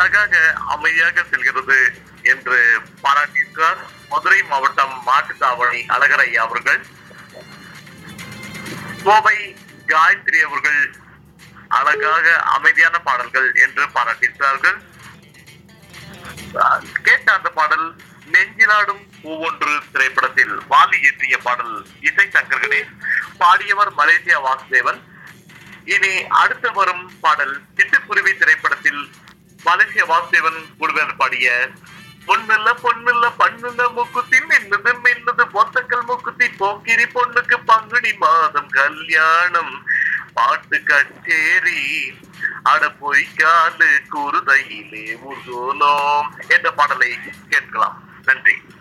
அழகாக அமைதியாக செல்கிறது என்று பாராட்டியிருக்கிறார் மதுரை மாவட்டம் மாட்டுத்தாவணி அழகரையா அவர்கள் கோவை காயத்ரி அவர்கள் அழகாக அமைதியான பாடல்கள் என்று பாராட்டியிருக்கிறார்கள் அஹ் கேட்ட அந்த பாடல் நெஞ்சிலாடும் பூவொன்று திரைப்படத்தில் வாலி இயற்றிய பாடல் இசை சங்கர் கணேஷ் பாடியவர் மலேசியா வாசுதேவன் இனி அடுத்து வரும் பாடல் சிட்டுக்குருவி திரைப்படத்தில் மலேசிய வாசுதேவன் குழுவினர் பாடிய பொண்ணுல பொண்ணுல பண்ணுல மூக்குத்தி மின்னுது மின்னுது பொத்தக்கல் மூக்குத்தி போக்கிரி பொண்ணுக்கு பங்குனி மாதம் கல்யாணம் பாட்டு கச்சேரி அட பொய்க்காலு குருதையிலே முகோலோம் என்ற பாடலை கேட்கலாம் நன்றி